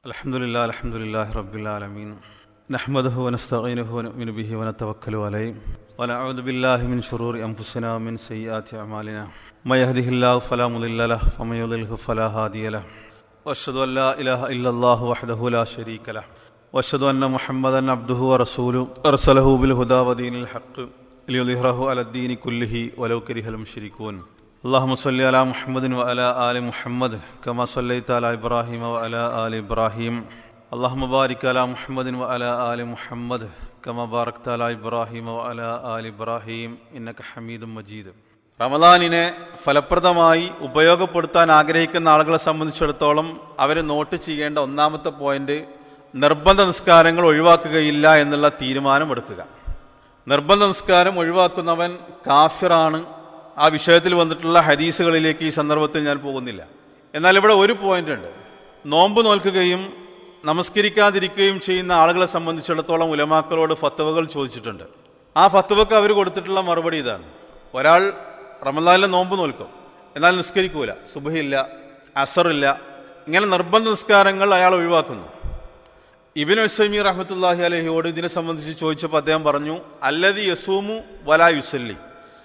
الحمد لله الحمد لله رب العالمين نحمده ونستعينه ونؤمن به ونتوكل عليه ونعوذ بالله من شرور أنفسنا ومن سيئات أعمالنا ما يهده الله فلا مضل له ومن يضلله فلا هادي له وأشهد أن لا إله إلا الله وحده لا شريك له وأشهد أن محمدا عبده ورسوله أرسله بالهدى ودين الحق ليظهره على الدين كله ولو كره المشركون اللهم صل على محمد وعلى آل محمد كما صليت على إبراهيم وعلى آل إبراهيم اللهم بارك على محمد وعلى آل محمد كما باركت على إبراهيم وعلى آل إبراهيم إنك حميد مجيد റമദാനിനെ ഫലപ്രദമായി ഉപയോഗപ്പെടുത്താൻ ആഗ്രഹിക്കുന്ന ആളുകളെ സംബന്ധിച്ചിടത്തോളം അവർ നോട്ട് ചെയ്യേണ്ട ഒന്നാമത്തെ പോയിന്റ് നിർബന്ധ നിസ്കാരങ്ങൾ ഒഴിവാക്കുകയില്ല എന്നുള്ള തീരുമാനമെടുക്കുക നിർബന്ധ നിസ്കാരം ഒഴിവാക്കുന്നവൻ കാഫിറാണ് ആ വിഷയത്തിൽ വന്നിട്ടുള്ള ഹദീസുകളിലേക്ക് ഈ സന്ദർഭത്തിൽ ഞാൻ പോകുന്നില്ല എന്നാൽ ഇവിടെ ഒരു പോയിന്റ് ഉണ്ട് നോമ്പ് നോൽക്കുകയും നമസ്കരിക്കാതിരിക്കുകയും ചെയ്യുന്ന ആളുകളെ സംബന്ധിച്ചിടത്തോളം ഉലമാക്കളോട് ഫത്തവകൾ ചോദിച്ചിട്ടുണ്ട് ആ ഫത്തവക്ക് അവർ കൊടുത്തിട്ടുള്ള മറുപടി ഇതാണ് ഒരാൾ റമദാനിലെ നോമ്പ് നോൽക്കും എന്നാൽ നിസ്കരിക്കൂല സുബഹില്ല അസറില്ല ഇങ്ങനെ നിർബന്ധ നിസ്കാരങ്ങൾ അയാൾ ഒഴിവാക്കുന്നു ഇബിൻ ഉസൈമി റഹ്മത്തുല്ലാഹി അലഹിയോട് ഇതിനെ സംബന്ധിച്ച് ചോദിച്ചപ്പോൾ അദ്ദേഹം പറഞ്ഞു അല്ലതി യസൂമു വലാ യുസല്ലി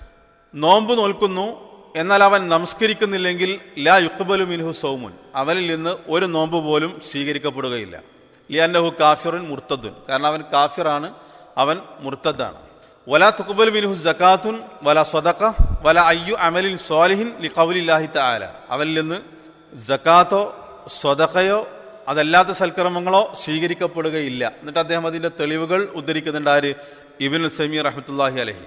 നോമ്പ് നോൽക്കുന്നു എന്നാൽ അവൻ നമസ്കരിക്കുന്നില്ലെങ്കിൽ ലാ യുക്ബലു മിൻഹു സൗമുൻ അവനിൽ നിന്ന് ഒരു നോമ്പ് പോലും സ്വീകരിക്കപ്പെടുകയില്ല ലിയന്നഹു കാഫിറുൻ മുർത്തദുൻ കാരണം അവൻ കാഫിറാണ് അവൻ മുർത്തദാണ് വല തുക്ബൽ മിൻഹു ജക്കാത്തുൻ വല സ്വതക്ക വല അയ്യു അമലിൻ സ്വാലിഹിൻ ലി കൗലില്ലാഹി തആല അവനിൽ നിന്ന് ജക്കാത്തോ സ്വതക്കയോ അതല്ലാത്ത സൽക്കർമ്മങ്ങളോ സ്വീകരിക്കപ്പെടുകയില്ല എന്നിട്ട് അദ്ദേഹം അതിന്റെ തെളിവുകൾ ഉദ്ധരിക്കുന്നുണ്ട് ആര് ഇബിൻ സമീർ റഹ്മത്തുല്ലാഹി അലഹി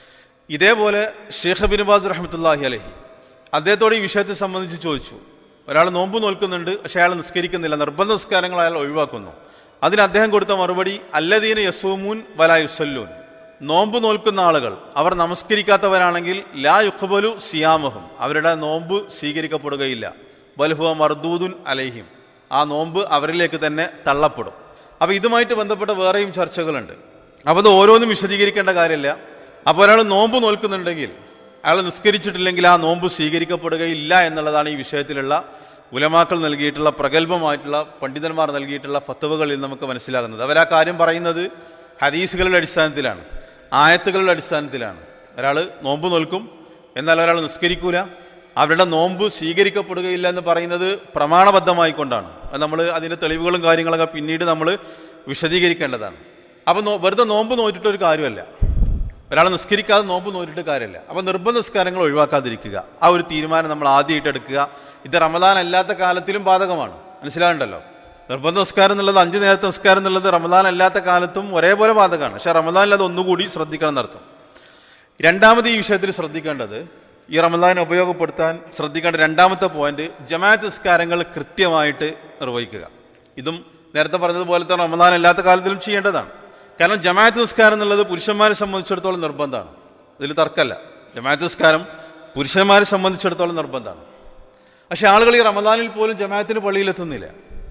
ഇതേപോലെ ഷേഖ് ബിൻബാസ് റഹ്മത്തുല്ലാഹി അലഹി അദ്ദേഹത്തോട് ഈ വിഷയത്തെ സംബന്ധിച്ച് ചോദിച്ചു ഒരാൾ നോമ്പ് നോൽക്കുന്നുണ്ട് പക്ഷെ അയാൾ നിസ്കരിക്കുന്നില്ല നിർബന്ധ നിസ്കാരങ്ങൾ അയാൾ ഒഴിവാക്കുന്നു അതിന് അദ്ദേഹം കൊടുത്ത മറുപടി അല്ലദീന യസൂമൂൻ വലാ യുസല്ലൂൻ നോമ്പ് നോൽക്കുന്ന ആളുകൾ അവർ നമസ്കരിക്കാത്തവരാണെങ്കിൽ ലാ യുഖബലു സിയാമഹും അവരുടെ നോമ്പ് സ്വീകരിക്കപ്പെടുകയില്ല ബൽഹുവ മർദൂദുൻ അലൈഹിം ആ നോമ്പ് അവരിലേക്ക് തന്നെ തള്ളപ്പെടും അപ്പൊ ഇതുമായിട്ട് ബന്ധപ്പെട്ട വേറെയും ചർച്ചകളുണ്ട് അപ്പൊ അത് ഓരോന്നും വിശദീകരിക്കേണ്ട കാര്യമില്ല അപ്പോൾ ഒരാൾ നോമ്പ് നോൽക്കുന്നുണ്ടെങ്കിൽ അയാൾ നിസ്കരിച്ചിട്ടില്ലെങ്കിൽ ആ നോമ്പ് സ്വീകരിക്കപ്പെടുകയില്ല എന്നുള്ളതാണ് ഈ വിഷയത്തിലുള്ള ഉലമാക്കൾ നൽകിയിട്ടുള്ള പ്രഗത്ഭമായിട്ടുള്ള പണ്ഡിതന്മാർ നൽകിയിട്ടുള്ള ഫത്തവുകളിൽ നമുക്ക് മനസ്സിലാകുന്നത് അവർ ആ കാര്യം പറയുന്നത് ഹദീസുകളുടെ അടിസ്ഥാനത്തിലാണ് ആയത്തുകളുടെ അടിസ്ഥാനത്തിലാണ് ഒരാൾ നോമ്പ് നോൽക്കും എന്നാൽ ഒരാൾ നിസ്കരിക്കൂല അവരുടെ നോമ്പ് സ്വീകരിക്കപ്പെടുകയില്ല എന്ന് പറയുന്നത് പ്രമാണബദ്ധമായിക്കൊണ്ടാണ് അത് നമ്മൾ അതിന്റെ തെളിവുകളും കാര്യങ്ങളൊക്കെ പിന്നീട് നമ്മൾ വിശദീകരിക്കേണ്ടതാണ് അപ്പൊ വെറുതെ നോമ്പ് നോറ്റിട്ട് ഒരു കാര്യമല്ല ഒരാൾ നിസ്കരിക്കാതെ നോമ്പ് നോറ്റിട്ട് കാര്യമില്ല അപ്പൊ നിർബന്ധ നിസ്കാരങ്ങൾ ഒഴിവാക്കാതിരിക്കുക ആ ഒരു തീരുമാനം നമ്മൾ ആദ്യമായിട്ട് എടുക്കുക ഇത് റമദാൻ അല്ലാത്ത കാലത്തിലും ബാധകമാണ് മനസ്സിലാകണ്ടല്ലോ നിർബന്ധ നിസ്കാരം എന്നുള്ളത് അഞ്ചു നേരത്തെ നിസ്കാരം എന്നുള്ളത് റമദാൻ അല്ലാത്ത കാലത്തും ഒരേപോലെ ബാധകമാണ് പക്ഷെ റമദാനിൽ അത് ഒന്നുകൂടി ശ്രദ്ധിക്കണം എന്നർത്ഥം രണ്ടാമത് ഈ വിഷയത്തിൽ ശ്രദ്ധിക്കേണ്ടത് ഈ റമദാൻ ഉപയോഗപ്പെടുത്താൻ ശ്രദ്ധിക്കേണ്ട രണ്ടാമത്തെ പോയിന്റ് ജമാഅത്ത് നിസ്കാരങ്ങൾ കൃത്യമായിട്ട് നിർവഹിക്കുക ഇതും നേരത്തെ പറഞ്ഞതുപോലത്തെ റമദാൻ അല്ലാത്ത കാലത്തിലും ചെയ്യേണ്ടതാണ് കാരണം ജമാഅത്ത് നിസ്കാരം എന്നുള്ളത് പുരുഷന്മാരെ സംബന്ധിച്ചിടത്തോളം നിർബന്ധമാണ് ഇതിൽ തർക്കമല്ല ജമാഅത്ത് നിസ്കാരം പുരുഷന്മാരെ സംബന്ധിച്ചിടത്തോളം നിർബന്ധമാണ് പക്ഷെ ആളുകൾ ഈ റമദാനിൽ പോലും ജമാഅത്തിന് പള്ളിയിലെത്തുന്നില്ല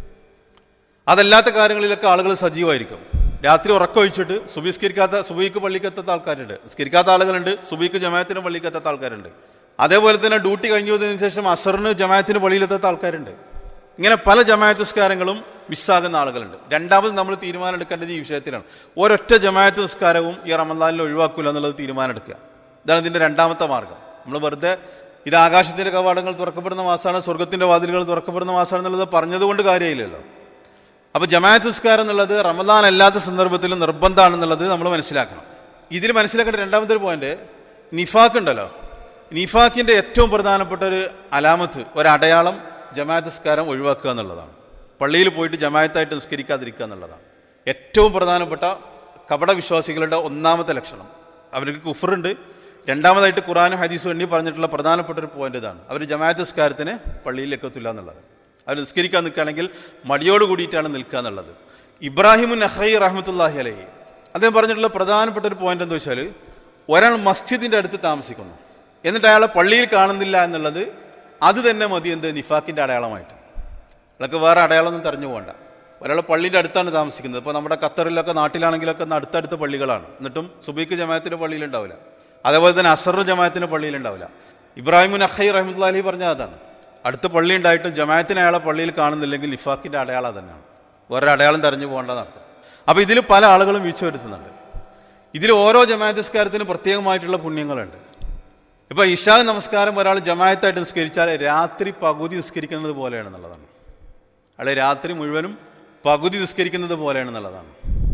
അതല്ലാത്ത കാര്യങ്ങളിലൊക്കെ ആളുകൾ സജീവമായിരിക്കും രാത്രി ഉറക്കമൊഴിച്ചിട്ട് സുബിസ്കരിക്കാത്ത സുബിക്ക് പള്ളിക്കെത്താത്ത ആൾക്കാരുണ്ട് സ്കരിക്കാത്ത ആളുകളുണ്ട് സുബിക്ക് ജമാഅത്തിന് പള്ളിക്കെത്താത്ത ആൾക്കാരുണ്ട് അതേപോലെ തന്നെ ഡ്യൂട്ടി കഴിഞ്ഞു വന്നതിന് ശേഷം അസറിന് ജമാഅത്തിന് പള്ളിയിലെത്താത്ത ആൾക്കാരുണ്ട് ഇങ്ങനെ പല ജമാഅത്ത് നിസ്കാരങ്ങളും മിസ്സാകുന്ന ആളുകളുണ്ട് രണ്ടാമത് നമ്മൾ തീരുമാനം എടുക്കേണ്ടത് ഈ വിഷയത്തിലാണ് ഒരൊറ്റ ജമാഅത്ത് നിസ്കാരവും ഈ റമദാനിൽ ഒഴിവാക്കില്ല എന്നുള്ളത് തീരുമാനം എടുക്കുക ഇതാണ് ഇതിന്റെ രണ്ടാമത്തെ മാർഗം നമ്മൾ വെറുതെ ഇത് ആകാശത്തിന്റെ കവാടങ്ങൾ തുറക്കപ്പെടുന്ന മാസമാണ് സ്വർഗത്തിന്റെ വാതിലുകൾ തുറക്കപ്പെടുന്ന മാസമാണ് എന്നുള്ളത് പറഞ്ഞതുകൊണ്ട് കാര്യമില്ലല്ലോ അപ്പൊ ജമാഅത്ത് നിസ്കാരം എന്നുള്ളത് റമദാൻ അല്ലാത്ത സന്ദർഭത്തിൽ നിർബന്ധമാണെന്നുള്ളത് നമ്മൾ മനസ്സിലാക്കണം ഇതിൽ മനസ്സിലാക്കേണ്ട രണ്ടാമത്തെ ഒരു പോയിന്റ് നിഫാക്ക് ഉണ്ടല്ലോ നിഫാക്കിന്റെ ഏറ്റവും പ്രധാനപ്പെട്ട ഒരു അലാമത്ത് ഒരു അടയാളം ജമാഅത്ത് നിസ്കാരം ഒഴിവാക്കുക എന്നുള്ളതാണ് പള്ളിയിൽ പോയിട്ട് ജമാഅത്തായിട്ട് നിസ്കരിക്കാതിരിക്കുക എന്നുള്ളതാണ് ഏറ്റവും പ്രധാനപ്പെട്ട കപട വിശ്വാസികളുടെ ഒന്നാമത്തെ ലക്ഷണം അവർക്ക് കുഫറുണ്ട് രണ്ടാമതായിട്ട് ഖുറാനും ഹദീസും എണ്ണി പറഞ്ഞിട്ടുള്ള പ്രധാനപ്പെട്ട ഒരു പോയിന്റ് ഇതാണ് അവർ ജമാഅത്ത് നിസ്കാരത്തിന് പള്ളിയിൽ എത്തത്തില്ല എന്നുള്ളത് അവർ നിസ്കരിക്കാൻ നിൽക്കുകയാണെങ്കിൽ മടിയോട് കൂടിയിട്ടാണ് നിൽക്കുക എന്നുള്ളത് ഇബ്രാഹിമു നഹൈ റഹ്മത്തുല്ലാഹി അലഹി അദ്ദേഹം പറഞ്ഞിട്ടുള്ള പ്രധാനപ്പെട്ട ഒരു പോയിന്റ് എന്താ വെച്ചാൽ ഒരാൾ മസ്ജിദിന്റെ അടുത്ത് താമസിക്കുന്നു എന്നിട്ട് അയാളെ പള്ളിയിൽ കാണുന്നില്ല എന്നുള്ളത് അത് തന്നെ മതി എന്ത് നിഫാക്കിന്റെ അടയാളമായിട്ട് അയാൾക്ക് വേറെ അടയാളമൊന്നും തെരഞ്ഞു പോകണ്ട ഒരാൾ പള്ളിയുടെ അടുത്താണ് താമസിക്കുന്നത് ഇപ്പോൾ നമ്മുടെ ഖത്തറിലൊക്കെ നാട്ടിലാണെങ്കിലൊക്കെ അടുത്തടുത്ത പള്ളികളാണ് എന്നിട്ടും സുബൈക്ക് ജമാഅത്തിന്റെ പള്ളിയിലുണ്ടാവില്ല അതേപോലെ തന്നെ അസർ ജമാഅത്തിന്റെ പള്ളിയിലുണ്ടാവില്ല ഇബ്രാഹിമുൻ അഖൈ റഹ്മത്തുല്ലാഹി പറഞ്ഞ അതാണ് അടുത്ത പള്ളി ഉണ്ടായിട്ടും ജമാഅത്തിന് അയാളെ പള്ളിയിൽ കാണുന്നില്ലെങ്കിൽ നിഫാക്കിന്റെ അടയാളം തന്നെയാണ് വേറെ അടയാളം തെരഞ്ഞു പോകേണ്ടെന്ന് അർത്ഥം അപ്പൊ ഇതിൽ പല ആളുകളും വീഴ്ച വരുത്തുന്നുണ്ട് ഇതിൽ ഓരോ ജമാഅത്ത് നിസ്കാരത്തിനും പ്രത്യേകമായിട്ടുള്ള പുണ്യങ്ങളുണ്ട് ഇപ്പൊ ഇഷാ നമസ്കാരം ഒരാൾ ജമാഅത്തായിട്ട് നിസ്കരിച്ചാൽ രാത്രി പകുതി നിസ്കരിക്കുന്നത് പോലെയാണെന്നുള്ളതാണ് അയാളെ രാത്രി മുഴുവനും പകുതി നിസ്കരിക്കുന്നത് പോലെയാണെന്നുള്ളതാണ്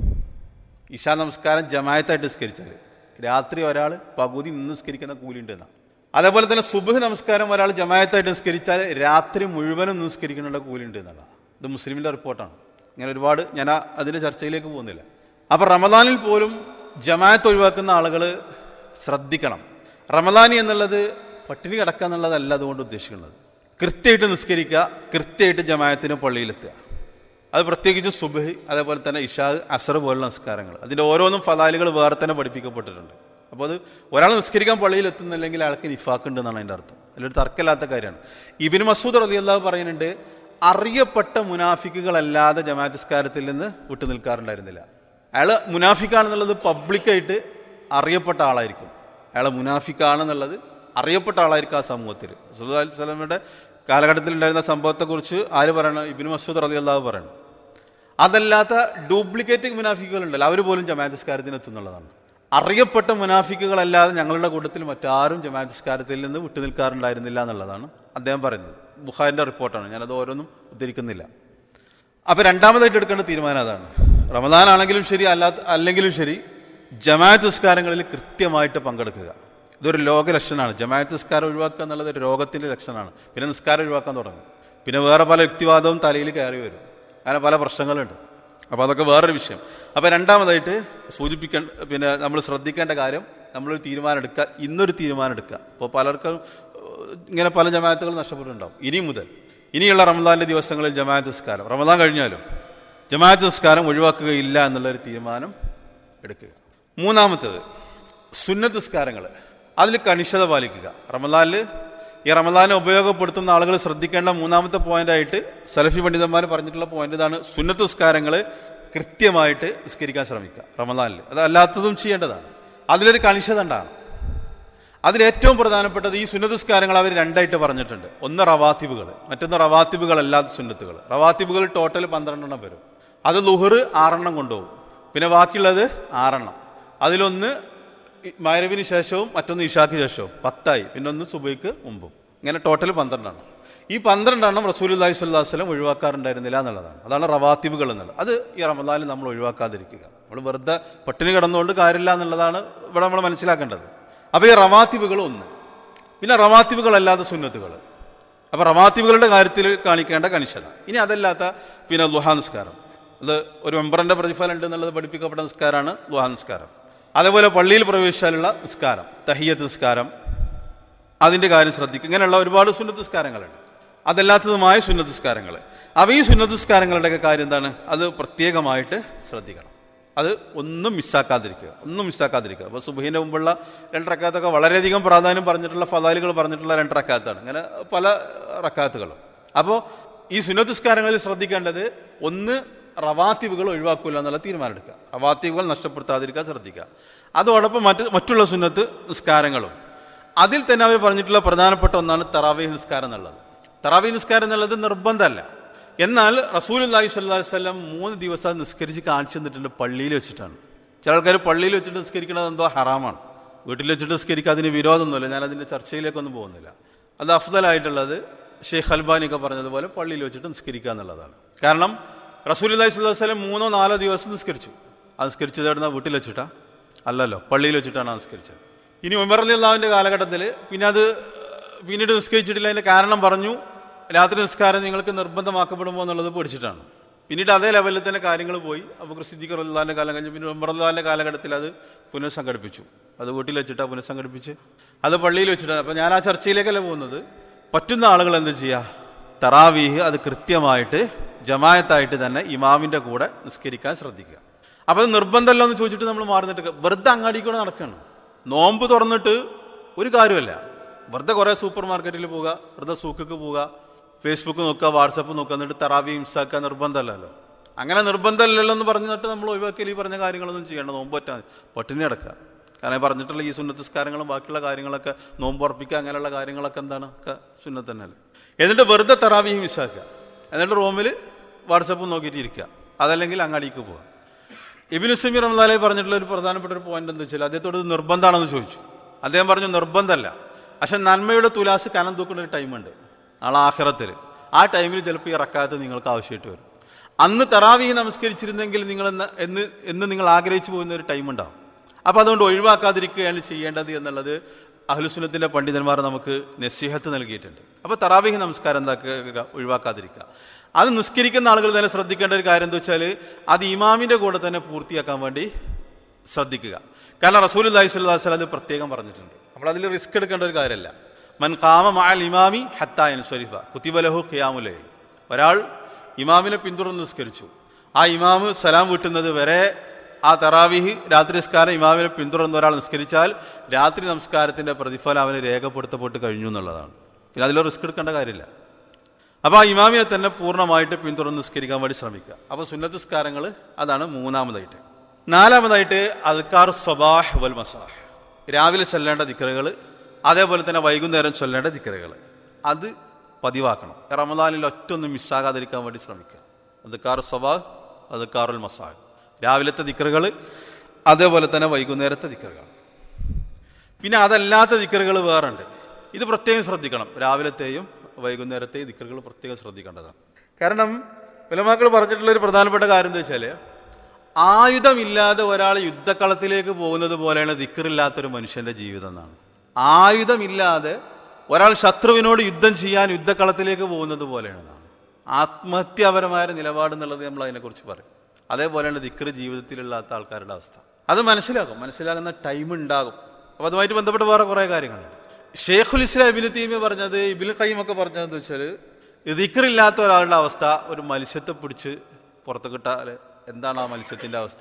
ഇഷാ നമസ്കാരം ജമായത്തായിട്ട് നിസ്കരിച്ചാൽ രാത്രി ഒരാൾ പകുതി നിന്ന് നിസ്കരിക്കുന്ന കൂലിയുണ്ട് എന്നാണ് അതേപോലെ തന്നെ സുബഹ് നമസ്കാരം ഒരാൾ ജമായത്തായിട്ട് നിസ്കരിച്ചാൽ രാത്രി മുഴുവനും നിസ്കരിക്കുന്നുള്ള കൂലിയുണ്ട് എന്നുള്ളതാണ് ഇത് മുസ്ലിമിന്റെ റിപ്പോർട്ടാണ് ഇങ്ങനെ ഒരുപാട് ഞാൻ ആ- അതിന്റെ ചർച്ചയിലേക്ക് പോകുന്നില്ല അപ്പൊ റമദാനിൽ പോലും ജമായത്ത് ഒഴിവാക്കുന്ന ആളുകൾ ശ്രദ്ധിക്കണം റമദാനി എന്നുള്ളത് പട്ടിണി കിടക്കുക എന്നുള്ളതല്ല അതുകൊണ്ട് ഉദ്ദേശിക്കുന്നത് കൃത്യമായിട്ട് നിസ്കരിക്കുക കൃത്യമായിട്ട് ജമായത്തിന് പള്ളിയിലെത്തുക അത് പ്രത്യേകിച്ചും സുബഹി അതേപോലെ തന്നെ ഇഷാ അസർ പോലുള്ള നിസ്കാരങ്ങൾ അതിന്റെ ഓരോന്നും ഫലാലുകൾ വേറെ തന്നെ പഠിപ്പിക്കപ്പെട്ടിട്ടുണ്ട് അപ്പോൾ അത് ഒരാൾ നിസ്കരിക്കാൻ പള്ളിയിൽ എത്തുന്നില്ലെങ്കിൽ അയാൾക്ക് നിഫാക്ക് ഉണ്ട് എന്നാണ് അതിന്റെ അർത്ഥം അതിലൊരു തർക്കമില്ലാത്ത കാര്യമാണ് ഇബിന് മസൂദ് റതി അള്ളാഹ് പറയുന്നുണ്ട് അറിയപ്പെട്ട മുനാഫിക്കുകളല്ലാതെ ജമാഅത്ത് നിസ്കാരത്തിൽ നിന്ന് വിട്ടു നിൽക്കാറുണ്ടായിരുന്നില്ല അയാൾ മുനാഫിക്കാണെന്നുള്ളത് പബ്ലിക്കായിട്ട് അറിയപ്പെട്ട ആളായിരിക്കും അയാൾ മുനാഫിക്കാണെന്നുള്ളത് അറിയപ്പെട്ട ആളായിരിക്കും ആ സമൂഹത്തിൽ സുല്ലാ സ്വലമിയുടെ കാലഘട്ടത്തിൽ ഉണ്ടായിരുന്ന സംഭവത്തെക്കുറിച്ച് ആര് പറയണം ഇബിന് മസൂദ് റലി അള്ളാഹു പറയണം അതല്ലാത്ത ഡ്യൂപ്ലിക്കേറ്റ് മുനാഫിക്കുകളുണ്ടല്ലോ അവർ പോലും ജമാഅത്ത് നിസ്കാരത്തിന് എത്തുന്നുള്ളതാണ് അറിയപ്പെട്ട മുനാഫിക്കുകളല്ലാതെ ഞങ്ങളുടെ കൂട്ടത്തിൽ മറ്റാരും ജമാഅത്ത് നിസ്കാരത്തിൽ നിന്ന് വിട്ടു നിൽക്കാറുണ്ടായിരുന്നില്ല എന്നുള്ളതാണ് അദ്ദേഹം പറയുന്നത് ബുഖാരിന്റെ റിപ്പോർട്ടാണ് ഞാനത് ഓരോന്നും ഉദ്ധരിക്കുന്നില്ല അപ്പൊ രണ്ടാമതായിട്ട് എടുക്കേണ്ട തീരുമാനം അതാണ് റമദാൻ ആണെങ്കിലും ശരി അല്ലാത്ത അല്ലെങ്കിലും ശരി ജമാഅത്ത് നിസ്കാരങ്ങളിൽ കൃത്യമായിട്ട് പങ്കെടുക്കുക ഇതൊരു ലോക ലക്ഷണമാണ് ജമാഅത്ത് നിസ്കാരം ഒഴിവാക്കുക എന്നുള്ളത് ഒരു രോഗത്തിന്റെ ലക്ഷണമാണ് പിന്നെ നിസ്കാരം ഒഴിവാക്കാൻ തുടങ്ങും പിന്നെ വേറെ പല യുക്തിവാദവും തലയിൽ കയറി വരും അങ്ങനെ പല പ്രശ്നങ്ങളുണ്ട് അപ്പൊ അതൊക്കെ വേറൊരു വിഷയം അപ്പൊ രണ്ടാമതായിട്ട് സൂചിപ്പിക്കേണ്ട പിന്നെ നമ്മൾ ശ്രദ്ധിക്കേണ്ട കാര്യം നമ്മളൊരു തീരുമാനം എടുക്കുക ഇന്നൊരു തീരുമാനം എടുക്കുക അപ്പോൾ പലർക്കും ഏഹ്, ഇങ്ങനെ പല ജമാഅത്തുകൾ നഷ്ടപ്പെട്ടിട്ടുണ്ടാവും ഇനി മുതൽ ഇനിയുള്ള റമദാന്റെ ദിവസങ്ങളിൽ ജമാഅത്ത് നിസ്കാരം റമദാൻ കഴിഞ്ഞാലും ജമാഅത്ത് നിസ്കാരം ഒഴിവാക്കുകയില്ല എന്നുള്ളൊരു തീരുമാനം എടുക്കുക മൂന്നാമത്തേത് സുന്നത്ത് നിസ്കാരങ്ങൾ അതിൽ കണിശത പാലിക്കുക റമദാനിൽ ഈ റമദാനെ ഉപയോഗപ്പെടുത്തുന്ന ആളുകൾ ശ്രദ്ധിക്കേണ്ട മൂന്നാമത്തെ പോയിന്റ് ആയിട്ട് സലഫി പണ്ഡിതന്മാർ പറഞ്ഞിട്ടുള്ള പോയിന്റ് ഇതാണ് സുന്നത്ത് നിസ്കാരങ്ങൾ കൃത്യമായിട്ട് നിസ്കരിക്കാൻ ശ്രമിക്കുക റമദാനിൽ അത് അല്ലാത്തതും ചെയ്യേണ്ടതാണ് അതിലൊരു കണിശത ഉണ്ടാണ് അതിൽ ഏറ്റവും പ്രധാനപ്പെട്ടത് ഈ സുന്നതസ്കാരങ്ങൾ അവർ രണ്ടായിട്ട് പറഞ്ഞിട്ടുണ്ട് ഒന്ന് റവാത്തിബുകൾ മറ്റൊന്ന് റവാത്തിബുകൾ അല്ലാത്ത സുന്നത്തുകൾ റവാത്തിബുകൾ ടോട്ടൽ പന്ത്രണ്ടെണ്ണം വരും അത് ലുഹർ ആറെണ്ണം കൊണ്ടുപോകും പിന്നെ ബാക്കിയുള്ളത് ആറെണ്ണം അതിലൊന്ന് മൈരവിന് ശേഷവും മറ്റൊന്ന് ഇഷാക്ക് ശേഷവും പത്തായി പിന്നെ ഒന്ന് സുബൈക്ക് മുമ്പും ഇങ്ങനെ ടോട്ടൽ പന്ത്രണ്ടെണ്ണം ഈ പന്ത്രണ്ടെണ്ണം റസൂൽ അള്ളഹി സ്വല്ലാഹു വസ്ലം ഒഴിവാക്കാറുണ്ടായിരുന്നില്ല എന്നുള്ളതാണ് അതാണ് റവാത്തിബുകൾ എന്നുള്ളത് അത് ഈ റമദാനിൽ നമ്മൾ ഒഴിവാക്കാതിരിക്കുക നമ്മൾ വെറുതെ പട്ടിണി കിടന്നുകൊണ്ട് കാര്യമില്ല എന്നുള്ളതാണ് ഇവിടെ നമ്മൾ മനസ്സിലാക്കേണ്ടത് അപ്പൊ ഈ റവാത്തിബുകൾ ഒന്ന് പിന്നെ റവാത്തിബുകളല്ലാത്ത സുന്നത്തുകൾ അപ്പൊ റവാത്തിബുകളുടെ കാര്യത്തിൽ കാണിക്കേണ്ട കണിശത ഇനി അതല്ലാത്ത പിന്നെ ലുഹാ നിസ്കാരം അത് ഒരു മെമ്പറിന്റെ പ്രതിഫലം ഉണ്ട് എന്നുള്ളത് പഠിപ്പിക്കപ്പെട്ട നിസ്കാരമാണ് ലുഹാ നിസ്കാരം അതേപോലെ പള്ളിയിൽ പ്രവേശിച്ചാലുള്ള നിസ്കാരം തഹിയത്ത് നിസ്കാരം അതിന്റെ കാര്യം ശ്രദ്ധിക്കുക ഇങ്ങനെയുള്ള ഒരുപാട് സുന്നത്ത് നിസ്കാരങ്ങളുണ്ട് അതല്ലാത്തതുമായ സുന്നത്ത് നിസ്കാരങ്ങൾ അവ ഈ സുന്നത്ത് നിസ്കാരങ്ങളുടെയൊക്കെ കാര്യം എന്താണ് അത് പ്രത്യേകമായിട്ട് ശ്രദ്ധിക്കണം അത് ഒന്നും മിസ്സാക്കാതിരിക്കുക ഒന്നും മിസ്സാക്കാതിരിക്കുക അപ്പോൾ സുബഹിന്റെ മുമ്പുള്ള രണ്ട് റക്കാത്തൊക്കെ വളരെയധികം പ്രാധാന്യം പറഞ്ഞിട്ടുള്ള ഫലാലുകൾ പറഞ്ഞിട്ടുള്ള രണ്ട് റക്കാത്താണ് ഇങ്ങനെ പല റക്കാത്തുകളും അപ്പോൾ ഈ സുന്നത്ത് നിസ്കാരങ്ങളിൽ ശ്രദ്ധിക്കേണ്ടത് ഒന്ന് റവാത്തിബുകൾ ഒഴിവാക്കൂല എന്നുള്ള തീരുമാനം എടുക്കുക റവാത്തിബുകൾ നഷ്ടപ്പെടുത്താതിരിക്കാൻ ശ്രദ്ധിക്കുക അതോടൊപ്പം മറ്റ് മറ്റുള്ള സുന്നത്ത് നിസ്കാരങ്ങളും അതിൽ തന്നെ അവർ പറഞ്ഞിട്ടുള്ള പ്രധാനപ്പെട്ട ഒന്നാണ് തറാവീഹ് നിസ്കാരം എന്നുള്ളത് തറാവീഹ് നിസ്കാരം എന്നുള്ളത് നിർബന്ധമല്ല എന്നാൽ റസൂൽ അള്ളാഹി സ്വല്ലാ വല്ലം മൂന്ന് ദിവസം നിസ്കരിച്ച് കാണിച്ചു തന്നിട്ടുണ്ട് പള്ളിയിൽ വെച്ചിട്ടാണ് ചില ആൾക്കാർ പള്ളിയിൽ വെച്ചിട്ട് നിസ്കരിക്കുന്നത് എന്തോ ഹറാമാണ് വീട്ടിൽ വെച്ചിട്ട് നിസ്കരിക്കുക അതിന് വിരോധമൊന്നുമില്ല ഞാൻ അതിന്റെ ചർച്ചയിലേക്കൊന്നും പോകുന്നില്ല അത് അഫ്ദലായിട്ടുള്ളത് ഷെയ്ഖ് അൽബാനി ഒക്കെ പറഞ്ഞതുപോലെ പള്ളിയിൽ വെച്ചിട്ട് നിസ്കരിക്കുക എന്നുള്ളതാണ് കാരണം റസൂൽ അള്ളാഹി സ്വല്ലാ വല്ലം മൂന്നോ നാലോ ദിവസം നിസ്കരിച്ചു ആ നിസ്കരിച്ചത് എവിടുന്ന വീട്ടിൽ വെച്ചിട്ടാ അല്ലല്ലോ പള്ളിയിൽ വെച്ചിട്ടാണ് ആ നിസ്കരിച്ചത് ഇനി ഉമർ അലി അള്ളാഹുവിന്റെ കാലഘട്ടത്തിൽ പിന്നെ അത് പിന്നീട് നിസ്കരിച്ചിട്ടില്ല അതിന്റെ കാരണം പറഞ്ഞു രാത്രി നിസ്കാരം നിങ്ങൾക്ക് നിർബന്ധമാക്കപ്പെടുമോ എന്നുള്ളത് പേടിച്ചിട്ടാണ് പിന്നീട് അതേ ലെവലിൽ തന്നെ കാര്യങ്ങൾ പോയി അബുഖർ സിദ്ദീഖ് അള്ളാഹിന്റെ കാലം കഴിഞ്ഞ് പിന്നെ ഉമർ അള്ളാഹിന്റെ കാലഘട്ടത്തിൽ അത് പുനഃസംഘടിപ്പിച്ചു അത് വീട്ടിൽ വെച്ചിട്ടാ പുനഃസംഘടിപ്പിച്ച് അത് പള്ളിയിൽ വെച്ചിട്ടാണ് അപ്പൊ ഞാൻ ആ ചർച്ചയിലേക്കല്ല പോകുന്നത് പറ്റുന്ന ആളുകൾ എന്ത് ചെയ്യുക തറാവീഹ് അത് കൃത്യമായിട്ട് ജമായത്തായിട്ട് തന്നെ ഇമാമിന്റെ കൂടെ നിസ്കരിക്കാൻ ശ്രദ്ധിക്കുക അപ്പൊ അത് നിർബന്ധമല്ലോ എന്ന് ചോദിച്ചിട്ട് നമ്മൾ മാറുന്നിട്ട് വെറുതെ അങ്ങാടി കൂടെ നടക്കണം നോമ്പ് തുറന്നിട്ട് ഒരു കാര്യമല്ല വെറുതെ കുറെ സൂപ്പർ മാർക്കറ്റിൽ പോവുക വെറുതെ സൂക്കിക്ക് പോവുക ഫേസ്ബുക്ക് നോക്കുക വാട്സപ്പ് നോക്കുക എന്നിട്ട് തറാവി ഹിംസാക്കുക നിർബന്ധമല്ലല്ലോ അങ്ങനെ നിർബന്ധമല്ലല്ലോ എന്ന് പറഞ്ഞിട്ട് നമ്മൾ ഒഴിവാക്കിയാൽ ഈ പറഞ്ഞ കാര്യങ്ങളൊന്നും ചെയ്യേണ്ട നോമ്പ് പറ്റാൻ പട്ടിണി അടക്കുക കാരണം ഈ പറഞ്ഞിട്ടുള്ള ഈ സുന്നത്തസ്കാരങ്ങളും ബാക്കിയുള്ള കാര്യങ്ങളൊക്കെ നോമ്പ് ഉറപ്പിക്കുക അങ്ങനെയുള്ള കാര്യങ്ങളൊക്കെ എന്താണ് ഒക്കെ സുന്നത്ത് തന്നെയല്ലേ എന്നിട്ട് വെറുതെ തറാവിഹി മിസ്സാക്കുക എന്നിട്ട് റൂമിൽ വാട്സപ്പ് നോക്കിയിട്ട് ഇരിക്കുക അതല്ലെങ്കിൽ അങ്ങാടിക്ക് പോവുക ഇബിൻ സമീർ റഹ്ലാലെ പറഞ്ഞിട്ടുള്ള ഒരു പ്രധാനപ്പെട്ട ഒരു പോയിന്റ് എന്താ വെച്ചാൽ അദ്ദേഹത്തോട് ഇത് നിർബന്ധമാണെന്ന് ചോദിച്ചു അദ്ദേഹം പറഞ്ഞു നിർബന്ധമല്ല പക്ഷെ നന്മയുടെ തുലാസ് കനം തൂക്കുന്ന ഒരു ടൈമുണ്ട് നാളെ ആഖിറത്തിൽ ആ ടൈമിൽ ചിലപ്പോൾ ഈ റക്കാത്ത് നിങ്ങൾക്ക് ആവശ്യമായിട്ട് വരും അന്ന് തറാവി നമസ്കരിച്ചിരുന്നെങ്കിൽ നിങ്ങൾ എന്ന് എന്ന് എന്ന് നിങ്ങൾ ആഗ്രഹിച്ചു പോകുന്ന ഒരു ടൈം ഉണ്ടാവും അപ്പൊ അതുകൊണ്ട് ഒഴിവാക്കാതിരിക്കുകയാണ് ചെയ്യേണ്ടത് എന്നുള്ളത് അഹ്ലുസുന്നത്തിന്റെ പണ്ഡിതന്മാർ നമുക്ക് നസീഹത്ത് നൽകിയിട്ടുണ്ട് അപ്പൊ തറാവിഹി നമസ്കാരം എന്താക്കുക ഒഴിവാക്കാതിരിക്കുക അത് നിസ്കരിക്കുന്ന ആളുകൾ തന്നെ ശ്രദ്ധിക്കേണ്ട ഒരു കാര്യം എന്താ വെച്ചാൽ അത് ഇമാമിന്റെ കൂടെ തന്നെ പൂർത്തിയാക്കാൻ വേണ്ടി ശ്രദ്ധിക്കുക കാരണം റസൂൽ അലൈഹി സ്വല്ലാ വസ്ലാം അത് പ്രത്യേകം പറഞ്ഞിട്ടുണ്ട് നമ്മൾ അതിൽ റിസ്ക് എടുക്കേണ്ട ഒരു കാര്യമല്ല മൻ കാമ മാൽ ഇമാമി ഹത്തായൻ സ്വരിഫ കുത്തിബലഹു ഖിയാമുലയിൽ ഒരാൾ ഇമാമിനെ പിന്തുടർന്ന് നിസ്കരിച്ചു ആ ഇമാമ് സലാം വീട്ടുന്നത് വരെ ആ തറാവിഹ് രാത്രി നിസ്കാരം ഇമാമിനെ പിന്തുടർന്ന ഒരാൾ നിസ്കരിച്ചാൽ രാത്രി നമസ്കാരത്തിന്റെ പ്രതിഫലം അവന് രേഖപ്പെടുത്തപ്പെട്ട് കഴിഞ്ഞു എന്നുള്ളതാണ് പിന്നെ അതിൽ റിസ്ക് എടുക്കേണ്ട കാര്യമില്ല അപ്പൊ ആ ഇമാമിനെ തന്നെ പൂർണ്ണമായിട്ട് പിന്തുടർന്ന് നിസ്കരിക്കാൻ വേണ്ടി ശ്രമിക്കുക അപ്പൊ സുന്നത്ത് നിസ്കാരങ്ങൾ അതാണ് മൂന്നാമതായിട്ട് നാലാമതായിട്ട് അദ്ക്കാർ സ്വബാഹ് വൽ മസാഹ് രാവിലെ ചൊല്ലേണ്ട ദിക്കറുകൾ അതേപോലെ തന്നെ വൈകുന്നേരം ചൊല്ലേണ്ട ദിക്കറുകൾ അത് പതിവാക്കണം റമദാനിൽ ഒറ്റൊന്നും മിസ്സാകാതിരിക്കാൻ വേണ്ടി ശ്രമിക്കുക അദ്ക്കാർ സ്വബാഹ് അദ്ക്കാറുൽ മസാഹ് രാവിലത്തെ ദിക്കറുകൾ അതേപോലെ തന്നെ വൈകുന്നേരത്തെ ദിക്കറുകൾ പിന്നെ അതല്ലാത്ത ദിക്കറുകൾ വേറുണ്ട് ഇത് പ്രത്യേകം ശ്രദ്ധിക്കണം രാവിലത്തെയും വൈകുന്നേരത്തെയും ദിക്കറുകൾ പ്രത്യേകം ശ്രദ്ധിക്കേണ്ടതാണ് കാരണം വിലമാക്കൾ പറഞ്ഞിട്ടുള്ള ഒരു പ്രധാനപ്പെട്ട കാര്യം എന്താ വെച്ചാല് ആയുധമില്ലാതെ ഒരാൾ യുദ്ധക്കളത്തിലേക്ക് പോകുന്നത് പോലെയാണ് ദിക്കറില്ലാത്തൊരു മനുഷ്യന്റെ ജീവിതം എന്നാണ് ആയുധമില്ലാതെ ഒരാൾ ശത്രുവിനോട് യുദ്ധം ചെയ്യാൻ യുദ്ധക്കളത്തിലേക്ക് പോകുന്നത് പോലെയാണ് ആത്മഹത്യാപരമായ നിലപാട് എന്നുള്ളത് നമ്മൾ അതിനെക്കുറിച്ച് പറയും അതേപോലെയാണ് ദിക്കറ് ജീവിതത്തിലില്ലാത്ത ആൾക്കാരുടെ അവസ്ഥ അത് മനസ്സിലാകും മനസ്സിലാകുന്ന ടൈം ഉണ്ടാകും അപ്പൊ അതുമായിട്ട് ബന്ധപ്പെട്ട് വേറെ കുറെ കാര്യങ്ങളുണ്ട് ഷേഖുൽ ഇസ്ലാം ഇബിന് തീമി പറഞ്ഞത് ഇബിൽ കയ്യും ഒക്കെ പറഞ്ഞതെന്ന് വെച്ചാൽ ദിക്കറില്ലാത്ത ഒരാളുടെ അവസ്ഥ ഒരു മത്സ്യത്തെ പിടിച്ച് പുറത്ത് കിട്ടാൽ എന്താണ് ആ മത്സ്യത്തിന്റെ അവസ്ഥ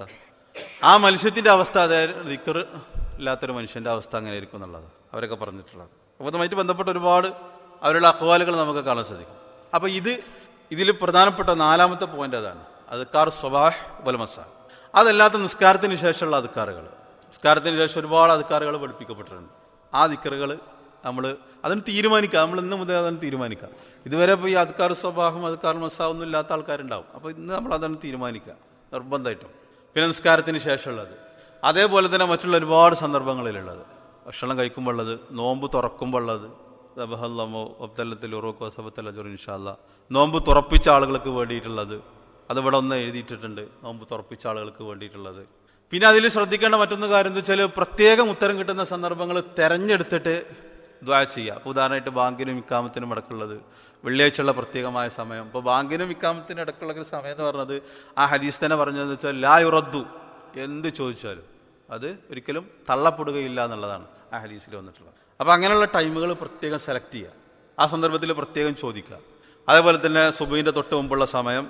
ആ മത്സ്യത്തിന്റെ അവസ്ഥ അതായത് ദിക്കർ ഇല്ലാത്തൊരു മനുഷ്യന്റെ അവസ്ഥ അങ്ങനെ ആയിരിക്കും എന്നുള്ളത് അവരൊക്കെ പറഞ്ഞിട്ടുള്ളത് അപ്പൊ അതുമായിട്ട് ബന്ധപ്പെട്ട ഒരുപാട് അവരുടെ അക്വാലുകൾ നമുക്ക് കാണാൻ സാധിക്കും അപ്പൊ ഇത് ഇതിൽ പ്രധാനപ്പെട്ട നാലാമത്തെ പോയിന്റ് അതാണ് അദ്ക്കാർ സ്വബാഹ് വലമസാ അതല്ലാത്ത നിസ്കാരത്തിന് ശേഷമുള്ള അദ്ക്കാറുകൾ നിസ്കാരത്തിന് ശേഷം ഒരുപാട് അദ്ക്കാറുകൾ പഠിപ്പിക്കപ്പെട്ടിട്ടുണ്ട് ആ ദിക്കറുകൾ നമ്മൾ അതിന് തീരുമാനിക്കാം നമ്മൾ ഇന്ന് മുതൽ അതിന് തീരുമാനിക്കാം ഇതുവരെ ഇപ്പോൾ ഈ അദ്ക്കാർ സ്വഭാവം അദ്ക്കാർ മസാ ഒന്നും ഇല്ലാത്ത ആൾക്കാരുണ്ടാവും അപ്പോൾ ഇന്ന് നമ്മൾ അതാണ് തീരുമാനിക്കുക നിർബന്ധമായിട്ടും പിന്നെ നിസ്കാരത്തിന് ശേഷമുള്ളത് അതേപോലെ തന്നെ മറ്റുള്ള ഒരുപാട് സന്ദർഭങ്ങളിലുള്ളത് ഭക്ഷണം കഴിക്കുമ്പോൾ ഉള്ളത് നോമ്പ് തുറക്കുമ്പോൾ ഉള്ളത് ദബഹല്ലമോ ഒബ്തല്ലത്തിൽ ഉറക്കോ സബത്തല്ല ഇൻഷാല്ല നോമ്പ് തുറപ്പിച്ച ആളുകൾക്ക് വേണ്ടിയിട്ടുള്ളത് അത് ഇവിടെ ഒന്ന് എഴുതിയിട്ടിട്ടുണ്ട് നോമ്പ് തുറപ്പിച്ച ആളുകൾക്ക് വേണ്ടിയിട്ടുള്ളത് പിന്നെ അതിൽ ശ്രദ്ധിക്കേണ്ട മറ്റൊന്ന് കാര്യം എന്താ വെച്ചാൽ പ്രത്യേകം ഉത്തരം കിട്ടുന്ന സന്ദർഭങ്ങൾ തെരഞ്ഞെടുത്തിട്ട് ദ്വാ ചെയ്യുക അപ്പോൾ ഉദാഹരണമായിട്ട് ബാങ്കിനും ഇക്കാമത്തിനും ഇടക്കുള്ളത് വെള്ളിയാഴ്ചയുള്ള പ്രത്യേകമായ സമയം ഇപ്പോൾ ബാങ്കിനും ഇക്കാമത്തിനും ഇടക്കുള്ള ഒരു സമയം എന്ന് പറഞ്ഞത് ആ ഹദീസ് തന്നെ പറഞ്ഞതെന്ന് വെച്ചാൽ ലാ യുറദ്ദു എന്ത് ചോദിച്ചാലും അത് ഒരിക്കലും തള്ളപ്പെടുകയില്ല എന്നുള്ളതാണ് ആ ഹദീസിൽ വന്നിട്ടുള്ളത് അപ്പോൾ അങ്ങനെയുള്ള ടൈമുകൾ പ്രത്യേകം സെലക്ട് ചെയ്യുക ആ സന്ദർഭത്തിൽ പ്രത്യേകം ചോദിക്കുക അതേപോലെ തന്നെ സുബൈൻ്റെ തൊട്ട് മുമ്പുള്ള സമയം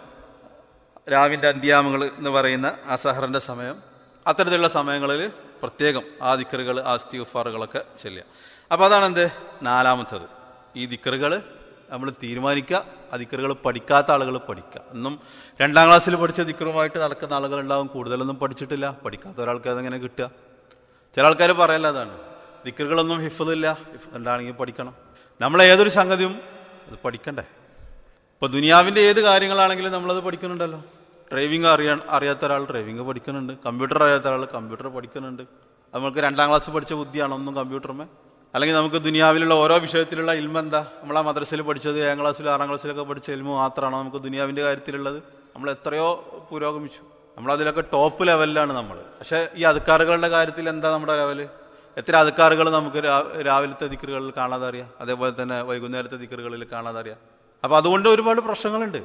രാവിൻ്റെ അന്ത്യാമങ്ങൾ എന്ന് പറയുന്ന ആ സഹറിൻ്റെ സമയം അത്തരത്തിലുള്ള സമയങ്ങളിൽ പ്രത്യേകം ആ ദിക്കറുകൾ ആ സ്തിഫാറുകളൊക്കെ ചെല്ലുക അപ്പോൾ അതാണ് എന്ത് നാലാമത്തത് ഈ ദിക്കറുകൾ നമ്മൾ തീരുമാനിക്കുക ആ ദിക്കറുകൾ പഠിക്കാത്ത ആളുകൾ പഠിക്കുക ഒന്നും രണ്ടാം ക്ലാസ്സിൽ പഠിച്ച ദിക്കറുമായിട്ട് നടക്കുന്ന ആളുകളുണ്ടാവും കൂടുതലൊന്നും പഠിച്ചിട്ടില്ല പഠിക്കാത്ത ഒരാൾക്ക് അതെങ്ങനെ കിട്ടുക ചില ആൾക്കാർ പറയല്ല അതാണ് ദിക്കറുകളൊന്നും ഹിഫില്ല എന്താണെങ്കിൽ പഠിക്കണം നമ്മൾ ഏതൊരു സംഗതിയും അത് പഠിക്കണ്ടേ ഇപ്പൊ ദുനിയാവിന്റെ ഏത് കാര്യങ്ങളാണെങ്കിലും നമ്മളത് പഠിക്കുന്നുണ്ടല്ലോ ഡ്രൈവിംഗ് അറിയാൻ അറിയാത്ത ഒരാൾ ഡ്രൈവിംഗ് പഠിക്കുന്നുണ്ട് കമ്പ്യൂട്ടർ അറിയാത്ത ഒരാൾ കമ്പ്യൂട്ടർ പഠിക്കുന്നുണ്ട് അത് നമുക്ക് രണ്ടാം ക്ലാസ് പഠിച്ച ബുദ്ധിയാണോ ഒന്നും കമ്പ്യൂട്ടർമേ അല്ലെങ്കിൽ നമുക്ക് ദുനിയാവിലുള്ള ഓരോ വിഷയത്തിലുള്ള ഇൽമ എന്താ നമ്മൾ ആ മദ്രസയിൽ പഠിച്ചത് ഏഴാം ക്ലാസ്സിലും ആറാം ക്ലാസ്സിലൊക്കെ പഠിച്ച ഇൽമ മാത്രമാണോ നമുക്ക് ദുനിയാവിന്റെ കാര്യത്തിലുള്ളത് നമ്മൾ എത്രയോ പുരോഗമിച്ചു നമ്മൾ അതിലൊക്കെ ടോപ്പ് ലെവലിലാണ് നമ്മൾ പക്ഷെ ഈ അധികാറുകളുടെ കാര്യത്തിൽ എന്താ നമ്മുടെ ലെവല് എത്ര അധികാറുകൾ നമുക്ക് രാ- രാവിലത്തെ ദിക്കറുകളിൽ കാണാതെ അറിയാം അതേപോലെ തന്നെ വൈകുന്നേരത്തെ ദിക്കറുകളിൽ കാണാതെ അറിയാം അപ്പൊ അതുകൊണ്ട് ഒരുപാട് പ്രശ്നങ്ങളുണ്ട്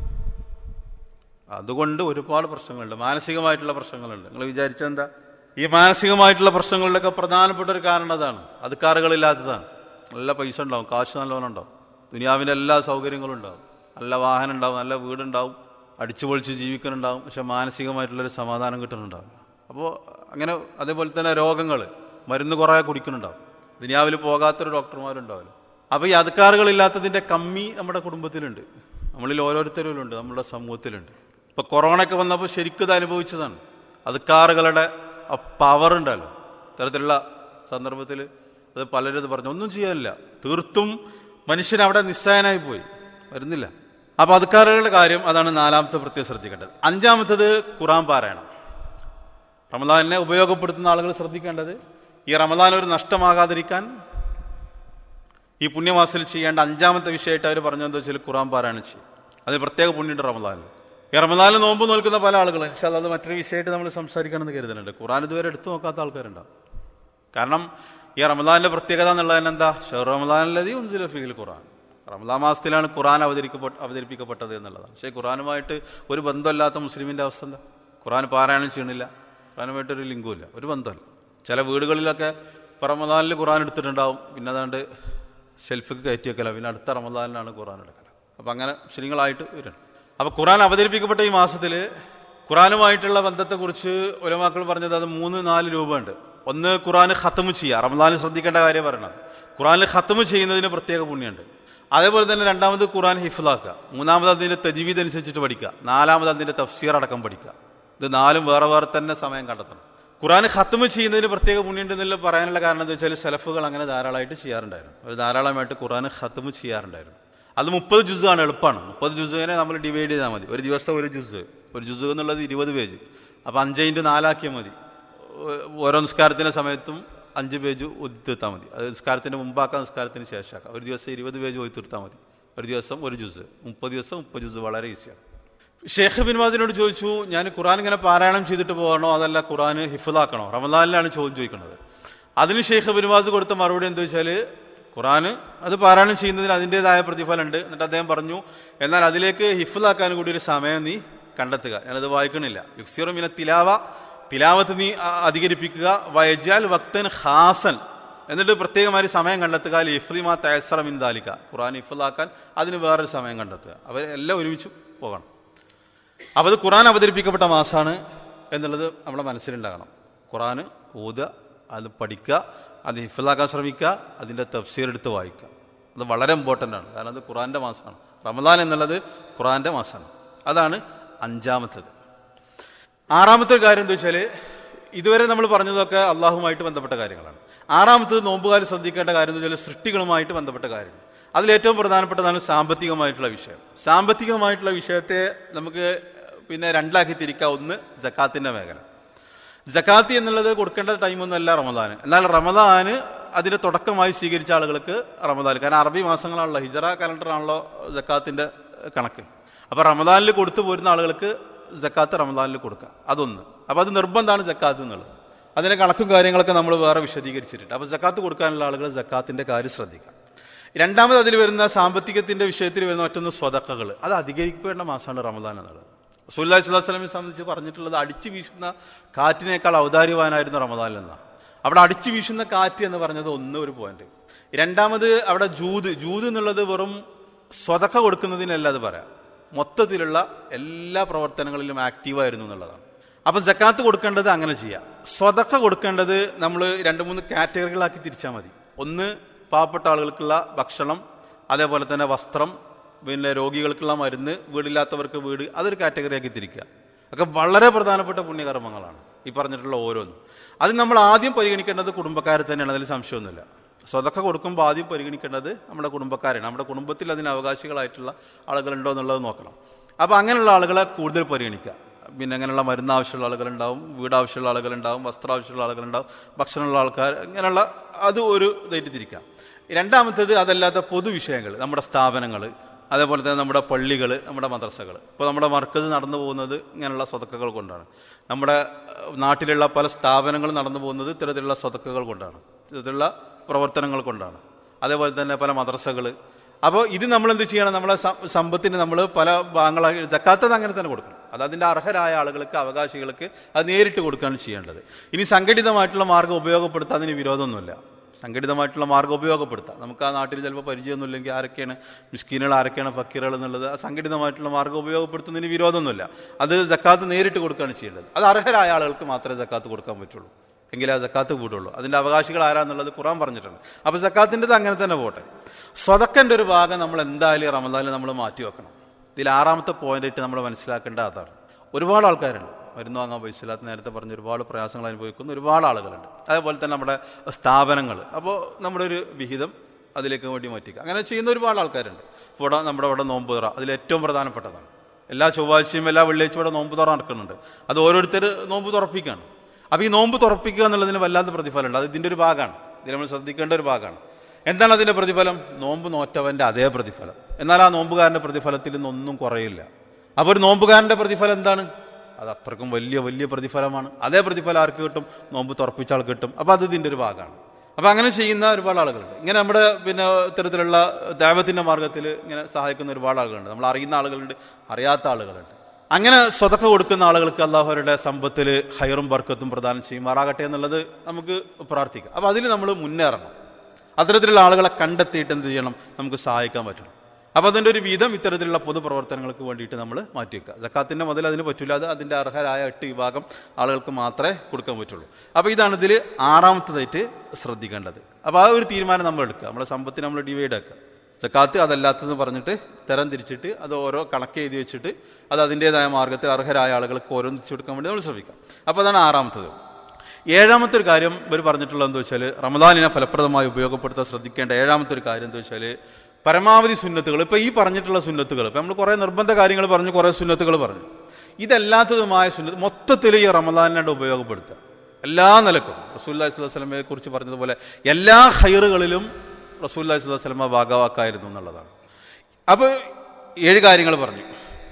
അതുകൊണ്ട് ഒരുപാട് പ്രശ്നങ്ങളുണ്ട് മാനസികമായിട്ടുള്ള പ്രശ്നങ്ങളുണ്ട് നിങ്ങൾ വിചാരിച്ചത് എന്താ ഈ മാനസികമായിട്ടുള്ള പ്രശ്നങ്ങളിലൊക്കെ പ്രധാനപ്പെട്ട ഒരു കാരണം അതാണ് അത് കാറുകളില്ലാത്തതാണ് നല്ല പൈസ ഉണ്ടാവും കാശ് നല്ലോണം ഉണ്ടാവും ദുനിയാവിൻ്റെ എല്ലാ സൗകര്യങ്ങളും ഉണ്ടാവും നല്ല വാഹനം ഉണ്ടാവും നല്ല വീടുണ്ടാവും അടിച്ചു പൊളിച്ച് ജീവിക്കുന്നുണ്ടാവും പക്ഷെ മാനസികമായിട്ടുള്ളൊരു സമാധാനം കിട്ടുന്നുണ്ടാവില്ല അപ്പോൾ അങ്ങനെ അതേപോലെ തന്നെ രോഗങ്ങൾ മരുന്ന് കുറേ കുടിക്കുന്നുണ്ടാവും ദുനിയാവിൽ പോകാത്തൊരു ഡോക്ടർമാരുണ്ടാവില്ല അപ്പോൾ ഈ അധികാറുകളില്ലാത്തതിൻ്റെ കമ്മി നമ്മുടെ കുടുംബത്തിലുണ്ട് നമ്മളിൽ ഓരോരുത്തരിലുണ്ട് നമ്മുടെ സമൂഹത്തിലുണ്ട് ഇപ്പൊ കൊറോണ ഒക്കെ വന്നപ്പോൾ ശരിക്കും ഇത് അനുഭവിച്ചതാണ് അധികാറുകളുടെ ആ പവർ ഉണ്ടല്ലോ ഇത്തരത്തിലുള്ള സന്ദർഭത്തിൽ അത് പലരും ഇത് പറഞ്ഞു ഒന്നും ചെയ്യാനില്ല തീർത്തും മനുഷ്യൻ അവിടെ നിസ്സഹായനായി പോയി വരുന്നില്ല അപ്പൊ അതുക്കാരുടെ കാര്യം അതാണ് നാലാമത്തെ പ്രത്യേകം ശ്രദ്ധിക്കേണ്ടത് അഞ്ചാമത്തത് ഖുറാൻ പാരായണം റമദാനിനെ ഉപയോഗപ്പെടുത്തുന്ന ആളുകൾ ശ്രദ്ധിക്കേണ്ടത് ഈ റമദാൻ ഒരു നഷ്ടമാകാതിരിക്കാൻ ഈ പുണ്യമാസത്തിൽ ചെയ്യേണ്ട അഞ്ചാമത്തെ വിഷയമായിട്ട് അവർ പറഞ്ഞതെന്ന് വെച്ചാൽ ഖുറാൻ പാരായണം ചെയ്യും അതിന് പ്രത്യേക പുണ്യമുണ്ട് റമദാനിൽ ഈ റമദാനിൽ നോമ്പ് നോൽക്കുന്ന പല ആളുകളും പക്ഷേ അത് മറ്റൊരു വിഷയമായിട്ട് നമ്മൾ സംസാരിക്കണമെന്ന് കരുതുന്നുണ്ട് ഖുറാൻ ഇതുവരെ എടുത്തു നോക്കാത്ത ആൾക്കാരുണ്ടാവും കാരണം ഈ റമദാനിന്റെ പ്രത്യേകത എന്നുള്ളതിന് എന്താ ഷെഹർ റമദാനിലതി ഉൻസുലഫിൽ ഖുറാൻ റമദാൻ മാസത്തിലാണ് ഖുറാൻ അവതരിക്കപ്പെട്ട അവതരിപ്പിക്കപ്പെട്ടത് എന്നുള്ളതാണ് പക്ഷേ ഖുറാനുമായിട്ട് ഒരു ബന്ധമില്ലാത്ത മുസ്ലിമിന്റെ അവസ്ഥ എന്താ ഖുറാൻ പാരായണം ചെയ്യണില്ല ഖുറാനുമായിട്ടൊരു ലിംഗമില്ല ഒരു ബന്ധമില്ല ചില വീടുകളിലൊക്കെ ഇപ്പം റമദാനിൽ ഖുറാൻ എടുത്തിട്ടുണ്ടാവും പിന്നെ അതാണ്ട് ഷെൽഫിക്ക് കയറ്റി വെക്കല പിന്നെ അടുത്ത റമദാനിലാണ് ഖുറാൻ എടുക്കൽ അപ്പം അങ്ങനെ മുസ്ലിങ്ങളായിട്ട് വരണം അപ്പം ഖുറാൻ അവതരിപ്പിക്കപ്പെട്ട ഈ മാസത്തിൽ ഖുറാനുമായിട്ടുള്ള ബന്ധത്തെക്കുറിച്ച് ഒലമാക്കൾ പറഞ്ഞത് അത് മൂന്ന് നാല് രൂപ ഉണ്ട് ഒന്ന് ഖുറാന് ഖത്തമ് ചെയ്യുക റമദാനിൽ ശ്രദ്ധിക്കേണ്ട കാര്യം പറയണത് ഖുറാനിൽ ഖത്തമ് ചെയ്യുന്നതിന് പ്രത്യേക പുണ്യമുണ്ട് അതേപോലെ തന്നെ രണ്ടാമത് ഖുറാൻ ഹിഫ്ലാക്കുക മൂന്നാമത് അതിന്റെ തജ്വീദ് അനുസരിച്ചിട്ട് പഠിക്കുക നാലാമത് അതിന്റെ തഫ്സീർ അടക്കം പഠിക്കുക ഇത് നാലും വേറെ വേറെ തന്നെ സമയം കണ്ടെത്തണം ഖുറാൻ ഖത്തമ് ചെയ്യുന്നതിന് പ്രത്യേക പുണ്യമുണ്ടെന്നുള്ള പറയാനുള്ള കാരണം എന്താ വെച്ചാൽ സെലഫുകൾ അങ്ങനെ ധാരാളമായിട്ട് ചെയ്യാറുണ്ടായിരുന്നു അവർ ധാരാളമായിട്ട് ഖുറാൻ ഖത്തമ് ചെയ്യാറുണ്ടായിരുന്നു അത് മുപ്പത് ജുസാണ് എളുപ്പമാണ് മുപ്പത് ജുസുവിനെ നമ്മൾ ഡിവൈഡ് ചെയ്താൽ മതി ഒരു ദിവസം ഒരു ജുസ് ഒരു ജുസ് എന്നുള്ളത് ഇരുപത് പേജ് അപ്പം അഞ്ച് ഇൻറ്റു നാലാക്കിയാൽ മതി ഓരോ നിസ്കാരത്തിന്റെ സമയത്തും അഞ്ച് പേജ് ഒതി തീർത്താൽ മതി അത് നിസ്കാരത്തിന് മുമ്പാക്കാം നിസ്കാരത്തിന് ശേഷമാക്കാം ഒരു ദിവസം ഇരുപത് പേജ് ഒതി തീർത്താൽ മതി ഒരു ദിവസം ഒരു ജുസ് മുപ്പത് ദിവസം മുപ്പത് ജുസ് വളരെ ഈസിയാണ് ഷേഖ് ബിൻവാദിനോട് ചോദിച്ചു ഞാൻ ഖുറാൻ ഇങ്ങനെ പാരായണം ചെയ്തിട്ട് പോകണോ അതല്ല ഖുറാൻ ഹിഫിലാക്കണോ റമദാനിലാണ് ചോദ്യം ചോദിക്കുന്നത് അതിന് ഷെയ്ഖ് ബിൻവാസ് കൊടുത്ത മറുപടി എന്താ വെച്ചാൽ ഖുറാന് അത് പാരായണം ചെയ്യുന്നതിന് അതിൻ്റെതായ പ്രതിഫലമുണ്ട് എന്നിട്ട് അദ്ദേഹം പറഞ്ഞു എന്നാൽ അതിലേക്ക് ഹിഫിലാക്കാൻ കൂടി ഒരു സമയം നീ കണ്ടെത്തുക ഞാനത് വായിക്കണില്ല യുക്സിറുമിന തിലാവ തിലാവത്ത് നീ അ- അധികരിപ്പിക്കുക വയജാൽ വക്തൻ ഖാസൻ എന്നിട്ട് പ്രത്യേകമായി സമയം കണ്ടെത്തുക ഇഫ്ലിമാ തയസറ മിൻ ദാലിക ഖുറാൻ ഇഫ്ലാക്കാൻ അതിന് വേറൊരു സമയം കണ്ടെത്തുക അവരെല്ലാം ഒരുമിച്ച് പോകണം അപ്പോൾ അത് ഖുറാൻ അവതരിപ്പിക്കപ്പെട്ട മാസമാണ് എന്നുള്ളത് നമ്മുടെ മനസ്സിലുണ്ടാകണം ഖുറാന് ഓതുക അത് പഠിക്കുക അത് ഹിഫിലാക്കാൻ ശ്രമിക്കുക അതിൻ്റെ തഫ്സീർ എടുത്ത് വായിക്കുക അത് വളരെ ഇമ്പോർട്ടൻ്റ് ആണ് കാരണം അത് ഖുറാൻ്റെ മാസമാണ് റമദാൻ എന്നുള്ളത് ഖുറാൻ്റെ മാസമാണ് അതാണ് അഞ്ചാമത്തത് ആറാമത്തെ ഒരു കാര്യം എന്താ വെച്ചാൽ ഇതുവരെ നമ്മൾ പറഞ്ഞതൊക്കെ അള്ളാഹുമായിട്ട് ബന്ധപ്പെട്ട കാര്യങ്ങളാണ് ആറാമത്തത് നോമ്പുകാർ ശ്രദ്ധിക്കേണ്ട കാര്യം എന്ന് വെച്ചാൽ സൃഷ്ടികളുമായിട്ട് ബന്ധപ്പെട്ട കാര്യങ്ങൾ അതിലേറ്റവും പ്രധാനപ്പെട്ടതാണ് സാമ്പത്തികമായിട്ടുള്ള വിഷയം സാമ്പത്തികമായിട്ടുള്ള വിഷയത്തെ നമുക്ക് പിന്നെ രണ്ടിലാക്കി തിരിക്കാം ഒന്ന് ജക്കാത്തിന്റെ മേഖല ജക്കാത്തി എന്നുള്ളത് കൊടുക്കേണ്ട ടൈമൊന്നുമല്ല റമദാന് എന്നാൽ റമദാന് അതിന്റെ തുടക്കമായി സ്വീകരിച്ച ആളുകൾക്ക് റമദാൻ കാരണം അറബി മാസങ്ങളാണല്ലോ ഹിജറ കലണ്ടറാണല്ലോ ജക്കാത്തിന്റെ കണക്ക് അപ്പൊ റമദാനിൽ കൊടുത്തു പോരുന്ന ആളുകൾക്ക് ജക്കാത്ത് റമദാനിൽ കൊടുക്കുക അതൊന്ന് അപ്പൊ അത് നിർബന്ധമാണ് ജക്കാത്ത് എന്നുള്ളത് അതിന്റെ കണക്കും കാര്യങ്ങളൊക്കെ നമ്മൾ വേറെ വിശദീകരിച്ചിട്ടുണ്ട് അപ്പൊ ജക്കാത്ത് കൊടുക്കാനുള്ള ആളുകൾ ജക്കാത്തിന്റെ കാര്യം ശ്രദ്ധിക്കാം രണ്ടാമത് അതിൽ വരുന്ന സാമ്പത്തികത്തിന്റെ വിഷയത്തിൽ വരുന്ന മറ്റൊന്ന് സ്വതക്കകൾ അത് അധികരിക്കേണ്ട മാസമാണ് റമദാൻ എന്നുള്ളത് സുല്ലാഹി സ്വലാഹു വസ്ലമിനെ സംബന്ധിച്ച് പറഞ്ഞിട്ടുള്ളത് അടിച്ചു വീശുന്ന കാറ്റിനേക്കാൾ ഔദാര്യവാനായിരുന്നു റമദാൻ എന്നാണ് അവിടെ അടിച്ചു വീശുന്ന കാറ്റ് എന്ന് പറഞ്ഞത് ഒന്ന് ഒരു പോയിന്റ് രണ്ടാമത് അവിടെ ജൂത് ജൂത് എന്നുള്ളത് വെറും സ്വതക്ക കൊടുക്കുന്നതിനല്ല അത് പറയാം മൊത്തത്തിലുള്ള എല്ലാ പ്രവർത്തനങ്ങളിലും ആക്റ്റീവായിരുന്നു എന്നുള്ളതാണ് അപ്പൊ ജക്കാത്ത് കൊടുക്കേണ്ടത് അങ്ങനെ ചെയ്യാം സ്വതക്ക കൊടുക്കേണ്ടത് നമ്മൾ രണ്ട് മൂന്ന് കാറ്റഗറികളാക്കി തിരിച്ചാൽ മതി ഒന്ന് പാവപ്പെട്ട ആളുകൾക്കുള്ള ഭക്ഷണം അതേപോലെ തന്നെ വസ്ത്രം പിന്നെ രോഗികൾക്കുള്ള മരുന്ന് വീടില്ലാത്തവർക്ക് വീട് അതൊരു കാറ്റഗറിയാക്കി തിരിക്കുക ഒക്കെ വളരെ പ്രധാനപ്പെട്ട പുണ്യകർമ്മങ്ങളാണ് ഈ പറഞ്ഞിട്ടുള്ള ഓരോന്നും അത് നമ്മൾ ആദ്യം പരിഗണിക്കേണ്ടത് കുടുംബക്കാരെ തന്നെയാണ് അതിൽ സംശയമൊന്നുമില്ല സ്വതൊക്കെ കൊടുക്കുമ്പോൾ ആദ്യം പരിഗണിക്കേണ്ടത് നമ്മുടെ കുടുംബക്കാരാണ് നമ്മുടെ കുടുംബത്തിൽ അതിന് അവകാശികളായിട്ടുള്ള ആളുകളുണ്ടോ എന്നുള്ളത് നോക്കണം അപ്പോൾ അങ്ങനെയുള്ള ആളുകളെ കൂടുതൽ പരിഗണിക്കുക പിന്നെ അങ്ങനെയുള്ള മരുന്ന് ആവശ്യമുള്ള ആളുകളുണ്ടാവും വീട് ആവശ്യമുള്ള ആളുകളുണ്ടാവും വസ്ത്രം ആവശ്യമുള്ള ആളുകളുണ്ടാവും ഭക്ഷണമുള്ള ആൾക്കാർ ഇങ്ങനെയുള്ള അത് ഒരു ഇതായിട്ട് തിരിക്കാം രണ്ടാമത്തേത് അതല്ലാത്ത പൊതുവിഷയങ്ങൾ നമ്മുടെ സ്ഥാപനങ്ങൾ അതേപോലെ തന്നെ നമ്മുടെ പള്ളികൾ നമ്മുടെ മദ്രസകൾ ഇപ്പോൾ നമ്മുടെ മർക്കസ് നടന്നു പോകുന്നത് ഇങ്ങനെയുള്ള സ്വതക്കകൾ കൊണ്ടാണ് നമ്മുടെ ഏഹ്, നാട്ടിലുള്ള പല സ്ഥാപനങ്ങളും നടന്നു പോകുന്നത് ഇത്തരത്തിലുള്ള സ്വതക്കകൾ കൊണ്ടാണ് ഇത്തരത്തിലുള്ള പ്രവർത്തനങ്ങൾ കൊണ്ടാണ് അതേപോലെ തന്നെ പല മദ്രസകൾ അപ്പോൾ ഇത് നമ്മൾ എന്ത് ചെയ്യണം നമ്മളെ സ- സമ്പത്തിന് നമ്മൾ പല ഭാഗങ്ങളാക്കി ജക്കാത്തത് അങ്ങനെ തന്നെ കൊടുക്കണം അത് അതിൻ്റെ അർഹരായ ആളുകൾക്ക് അവകാശികൾക്ക് അത് നേരിട്ട് കൊടുക്കുകയാണ് ചെയ്യേണ്ടത് ഇനി സംഘടിതമായിട്ടുള്ള മാർഗ്ഗം ഉപയോഗപ്പെടുത്താൻ അതിന് വിരോധമൊന്നുമില്ല സംഘടിതമായിട്ടുള്ള മാർഗ്ഗം ഉപയോഗപ്പെടുത്താം നമുക്ക് ആ നാട്ടിൽ ചിലപ്പോൾ പരിചയമൊന്നുമില്ലെങ്കിൽ ആരൊക്കെയാണ് മിസ്കീനുകൾ ആരൊക്കെയാണ് ഫക്കീറുകൾ എന്നുള്ളത് ആ സംഘടിതമായിട്ടുള്ള മാർഗ്ഗം ഉപയോഗപ്പെടുത്തുന്നതിന് വിരോധമൊന്നുമില്ല അത് ജക്കാത്ത് നേരിട്ട് കൊടുക്കുകയാണ് ചെയ്യേണ്ടത് അത് അർഹരായ ആളുകൾക്ക് മാത്രമേ ജക്കാത്ത് കൊടുക്കാൻ പറ്റുള്ളൂ എങ്കിലേ ആ ജക്കാത്ത് കൂടുള്ളൂ അതിന്റെ അവകാശികൾ ആരാന്നുള്ളത് ഖുറാൻ പറഞ്ഞിട്ടുണ്ട് അപ്പൊ ജക്കാത്തിൻ്റെത് അങ്ങനെ തന്നെ പോട്ടെ സ്വതക്കന്റെ ഒരു ഭാഗം നമ്മൾ എന്തായാലും റമദാനിൽ നമ്മൾ മാറ്റി വെക്കണം ഇതിൽ ആറാമത്തെ പോയിന്റ് ആയിട്ട് നമ്മൾ മനസ്സിലാക്കേണ്ട അതാണ് ഒരുപാട് ആൾക്കാരുണ്ട് മരുന്ന് വാങ്ങാൻ പൈസ ഇല്ലാത്ത നേരത്തെ പറഞ്ഞ ഒരുപാട് പ്രയാസങ്ങൾ അനുഭവിക്കുന്ന ഒരുപാട് ആളുകളുണ്ട് അതേപോലെ തന്നെ നമ്മുടെ സ്ഥാപനങ്ങൾ അപ്പോൾ നമ്മുടെ ഒരു വിഹിതം അതിലേക്ക് വേണ്ടി മാറ്റിക്കുക അങ്ങനെ ചെയ്യുന്ന ഒരുപാട് ആൾക്കാരുണ്ട് ഇപ്പോൾ ഇവിടെ നമ്മുടെ ഇവിടെ നോമ്പ് തുറ അതിൽ ഏറ്റവും പ്രധാനപ്പെട്ടതാണ് എല്ലാ ചൊവ്വാഴ്ചയും എല്ലാ വെള്ളിയാഴ്ചയും ഇവിടെ നോമ്പ് തുറ നടക്കുന്നുണ്ട് അത് ഓരോരുത്തർ നോമ്പ് തുറപ്പിക്കുകയാണ് അപ്പോൾ ഈ നോമ്പ് തുറപ്പിക്കുക എന്നുള്ളതിന് വല്ലാത്ത പ്രതിഫലമുണ്ട് അത് ഇതിൻ്റെ ഒരു ഭാഗമാണ് ഇതിൽ നമ്മൾ ശ്രദ്ധിക്കേണ്ട ഒരു ഭാഗമാണ് എന്താണ് അതിൻ്റെ പ്രതിഫലം നോമ്പ് നോറ്റവൻ്റെ അതേ പ്രതിഫലം എന്നാൽ ആ നോമ്പുകാരൻ്റെ പ്രതിഫലത്തിൽ നിന്നൊന്നും കുറയില്ല അപ്പോൾ ഒരു നോമ്പുകാരൻ്റെ പ്രതിഫലം എന്താണ് അത് അത്രക്കും വലിയ വലിയ പ്രതിഫലമാണ് അതേ പ്രതിഫലം ആർക്ക് കിട്ടും നോമ്പ് തുറപ്പിച്ച ആൾക്ക് കിട്ടും അപ്പോൾ അത് ഇതിൻ്റെ ഒരു ഭാഗമാണ് അപ്പോൾ അങ്ങനെ ചെയ്യുന്ന ഒരുപാട് ആളുകളുണ്ട് ഇങ്ങനെ നമ്മുടെ പിന്നെ ഇത്തരത്തിലുള്ള ദൈവത്തിൻ്റെ മാർഗത്തിൽ ഇങ്ങനെ സഹായിക്കുന്ന ഒരുപാട് ആളുകളുണ്ട് നമ്മൾ അറിയുന്ന ആളുകളുണ്ട് അറിയാത്ത ആളുകളുണ്ട് അങ്ങനെ സ്വതക്ക കൊടുക്കുന്ന ആളുകൾക്ക് അള്ളാഹുരുടെ സമ്പത്തിൽ ഹൈറും ബർക്കത്തും പ്രദാനം ചെയ്യുമാറാകട്ടെ എന്നുള്ളത് നമുക്ക് പ്രാർത്ഥിക്കാം അപ്പോൾ അതിൽ നമ്മൾ മുന്നേറണം അത്തരത്തിലുള്ള ആളുകളെ കണ്ടെത്തിയിട്ട് എന്ത് ചെയ്യണം നമുക്ക് സഹായിക്കാൻ പറ്റണം അപ്പോൾ അതിൻ്റെ ഒരു വീതം ഇത്തരത്തിലുള്ള പൊതുപ്രവർത്തനങ്ങൾക്ക് വേണ്ടിയിട്ട് നമ്മൾ മാറ്റിവെക്കുക ജക്കാത്തിൻ്റെ മുതൽ അതിന് പറ്റില്ല അത് അതിൻ്റെ അർഹരായ എട്ട് വിഭാഗം ആളുകൾക്ക് മാത്രമേ കൊടുക്കാൻ പറ്റുള്ളൂ അപ്പോൾ ഇതാണ് ഇതിൽ ആറാമത്തതായിട്ട് ശ്രദ്ധിക്കേണ്ടത് അപ്പോൾ ആ ഒരു തീരുമാനം നമ്മൾ എടുക്കുക നമ്മുടെ സമ്പത്തിന് നമ്മൾ ഡിവൈഡ് ആക്കുക ജക്കാത്ത് അതല്ലാത്തതെന്ന് പറഞ്ഞിട്ട് തരം തിരിച്ചിട്ട് അത് ഓരോ കണക്ക് എഴുതി വെച്ചിട്ട് അത് അതിൻ്റെതായ മാർഗത്തിൽ അർഹരായ ആളുകൾക്ക് ഓരോന്ന് തിരിച്ചു കൊടുക്കാൻ വേണ്ടി നമ്മൾ ശ്രമിക്കാം അപ്പോൾ അതാണ് ആറാമത്തത് ഏഴാമത്തെ ഒരു കാര്യം ഇവർ പറഞ്ഞിട്ടുള്ളത് എന്താ വെച്ചാൽ റമദാനിനെ ഫലപ്രദമായി ഉപയോഗപ്പെടുത്താൻ ശ്രദ്ധിക്കേണ്ട ഏഴാമത്തെ ഒരു കാര്യം എന്താ വെച്ചാൽ പരമാവധി സുന്നത്തുകൾ ഇപ്പൊ ഈ പറഞ്ഞിട്ടുള്ള സുന്നത്തുകൾ ഇപ്പൊ നമ്മൾ കുറെ നിർബന്ധ കാര്യങ്ങൾ പറഞ്ഞു കുറെ സുന്നത്തുകൾ പറഞ്ഞു ഇതല്ലാത്തതുമായ സുന്നത്ത് മൊത്തത്തിൽ ഈ റമദാനിനായിട്ട് ഉപയോഗപ്പെടുത്തുക എല്ലാ നിലക്കും റസൂല്ലാഹി സ്വല്ലല്ലാഹു അലൈഹി വസല്ലമയെ കുറിച്ച് പറഞ്ഞതുപോലെ എല്ലാ ഹൈറുകളിലും റസൂല്ലാഹി സ്വല്ലല്ലാഹു അലൈഹി വസല്ലമ ഭാഗവാക്കായിരുന്നു എന്നുള്ളതാണ് അപ്പോൾ ഏഴ് കാര്യങ്ങൾ പറഞ്ഞു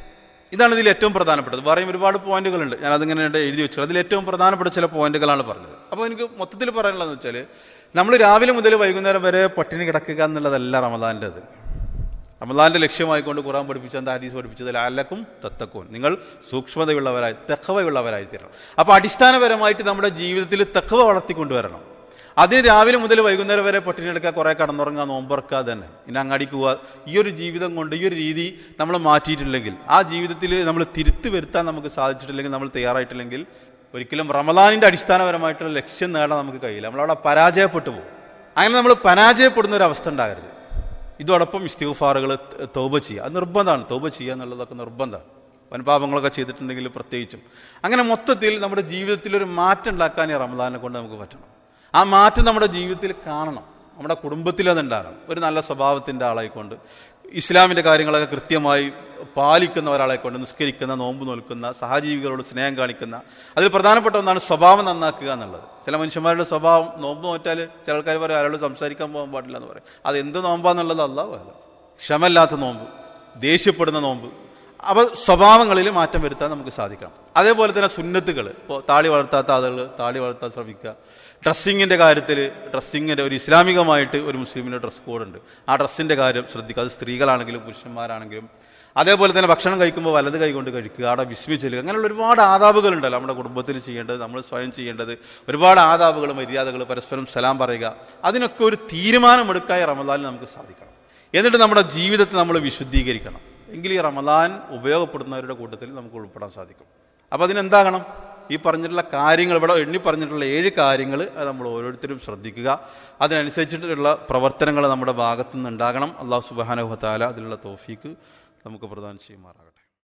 ഇതാണ് ഇതിൽ ഏറ്റവും പ്രധാനപ്പെട്ടത് വേറെയും ഒരുപാട് പോയിന്റുകളുണ്ട് ഞാൻ അതിങ്ങനെ എഴുതി വെച്ചു അതിൽ ഏറ്റവും പ്രധാനപ്പെട്ട ചില പോയിന്റുകളാണ് പറഞ്ഞത് അപ്പോൾ എനിക്ക് മൊത്തത്തിൽ പറയാനുള്ളതെന്ന് വെച്ചാൽ നമ്മൾ രാവിലെ മുതൽ വൈകുന്നേരം വരെ പട്ടിണി കിടക്കുക എന്നുള്ളതല്ല റമദാൻ്റെത് റമദാന്റെ ലക്ഷ്യമായിക്കൊണ്ട് ഖുറാൻ പഠിപ്പിച്ച എന്താ ഹദീസ് പഠിപ്പിച്ചത് അല്ലക്കും തത്തക്കൂൻ നിങ്ങൾ സൂക്ഷ്മതയുള്ളവരായി തെക്കവയുള്ളവരായി തീരണം അപ്പോൾ അടിസ്ഥാനപരമായിട്ട് നമ്മുടെ ജീവിതത്തിൽ തെക്കവ വളർത്തിക്കൊണ്ടുവരണം അതിന് രാവിലെ മുതൽ വൈകുന്നേരം വരെ പട്ടിണി എടുക്കുക കുറെ കടന്നുറങ്ങുക നോമ്പറക്കുക തന്നെ ഇനി അങ്ങാടിക്ക് പോവുക ഈ ഒരു ജീവിതം കൊണ്ട് ഈ ഒരു രീതി നമ്മൾ മാറ്റിയിട്ടില്ലെങ്കിൽ ആ ജീവിതത്തിൽ നമ്മൾ തിരുത്തി വരുത്താൻ നമുക്ക് സാധിച്ചിട്ടില്ലെങ്കിൽ നമ്മൾ തയ്യാറായിട്ടില്ലെങ്കിൽ ഒരിക്കലും റമദാനിന്റെ അടിസ്ഥാനപരമായിട്ടുള്ള ലക്ഷ്യം നേടാൻ നമുക്ക് കഴിയില്ല നമ്മളവിടെ പരാജയപ്പെട്ടു പോകും അങ്ങനെ നമ്മൾ പരാജയപ്പെടുന്ന ഒരു അവസ്ഥ ഉണ്ടാകരുത് ഇതോടൊപ്പം ഇസ്തിഗ്ഫാറുകൾ തൗബ ചെയ്യുക അത് നിർബന്ധമാണ് തൗബ ചെയ്യുക എന്നുള്ളതൊക്കെ നിർബന്ധമാണ് വൻപാപങ്ങളൊക്കെ ചെയ്തിട്ടുണ്ടെങ്കിൽ പ്രത്യേകിച്ചും അങ്ങനെ മൊത്തത്തിൽ നമ്മുടെ ജീവിതത്തിൽ ഒരു മാറ്റം ഉണ്ടാക്കാൻ ഈ റമദാനെ കൊണ്ട് നമുക്ക് പറ്റണം ആ മാറ്റം നമ്മുടെ ജീവിതത്തിൽ കാണണം നമ്മുടെ കുടുംബത്തിൽ അതുണ്ടാകണം ഒരു നല്ല സ്വഭാവത്തിൻ്റെ ആളായിക്കൊണ്ട് ഇസ്ലാമിൻ്റെ കാര്യങ്ങളൊക്കെ കൃത്യമായി പാലിക്കുന്ന ഒരാളെ കൊണ്ട് നിസ്കരിക്കുന്ന നോമ്പ് നോൽക്കുന്ന സഹജീവികളോട് സ്നേഹം കാണിക്കുന്ന അതിൽ പ്രധാനപ്പെട്ട ഒന്നാണ് സ്വഭാവം നന്നാക്കുക എന്നുള്ളത് ചില മനുഷ്യന്മാരുടെ സ്വഭാവം നോമ്പ് നോറ്റാൽ ചില ആൾക്കാർ പറയും അയാളോട് സംസാരിക്കാൻ പോകാൻ പാടില്ല എന്ന് പറയും അത് എന്ത് നോമ്പാന്നുള്ളത് അല്ലാതെ അല്ല ക്ഷമല്ലാത്ത നോമ്പ് ദേഷ്യപ്പെടുന്ന നോമ്പ് അവ സ്വഭാവങ്ങളിൽ മാറ്റം വരുത്താൻ നമുക്ക് സാധിക്കണം അതേപോലെ തന്നെ സുന്നത്തുകൾ ഇപ്പോൾ താടി വളർത്താത്ത ആളുകൾ താടി വളർത്താൻ ശ്രമിക്കുക ഡ്രസ്സിങ്ങിൻ്റെ കാര്യത്തിൽ ഡ്രസ്സിങ്ങിൻ്റെ ഒരു ഇസ്ലാമികമായിട്ട് ഒരു മുസ്ലിമിൻ്റെ ഡ്രസ് കോഡുണ്ട് ആ ഡ്രസ്സിൻ്റെ കാര്യം ശ്രദ്ധിക്കുക അത് സ്ത്രീകളാണെങ്കിലും പുരുഷന്മാരാണെങ്കിലും അതേപോലെ തന്നെ ഭക്ഷണം കഴിക്കുമ്പോൾ വലത് കൈ കൊണ്ട് കഴിക്കുക അവിടെ വിസ്മിച്ചെല്ലുക അങ്ങനെയുള്ള ഒരുപാട് ആദാബുകളുണ്ടല്ലോ നമ്മുടെ കുടുംബത്തിൽ ചെയ്യേണ്ടത് നമ്മൾ സ്വയം ചെയ്യേണ്ടത് ഒരുപാട് ആദാബുകൾ മര്യാദകൾ പരസ്പരം സലാം പറയുക അതിനൊക്കെ ഒരു തീരുമാനമെടുക്കായി റമദാനിൽ നമുക്ക് സാധിക്കണം എന്നിട്ട് നമ്മുടെ ജീവിതത്തെ നമ്മൾ വിശുദ്ധീകരിക്കണം എങ്കിൽ ഈ റമദാൻ ഉപയോഗപ്പെടുന്നവരുടെ കൂട്ടത്തിൽ നമുക്ക് ഉൾപ്പെടാൻ സാധിക്കും അപ്പോൾ അതിനെന്താകണം ഈ പറഞ്ഞിട്ടുള്ള കാര്യങ്ങൾ ഇവിടെ എണ്ണി പറഞ്ഞിട്ടുള്ള ഏഴ് കാര്യങ്ങൾ അത് നമ്മൾ ഓരോരുത്തരും ശ്രദ്ധിക്കുക അതിനനുസരിച്ചിട്ടുള്ള പ്രവർത്തനങ്ങൾ നമ്മുടെ ഭാഗത്തു നിന്ന് ഉണ്ടാകണം അള്ളാഹു സുബാനുഹത്താല അതിലുള്ള തോഫീക്ക് നമുക്ക് പ്രദാനം ചെയ്യുമാറാകട്ടെ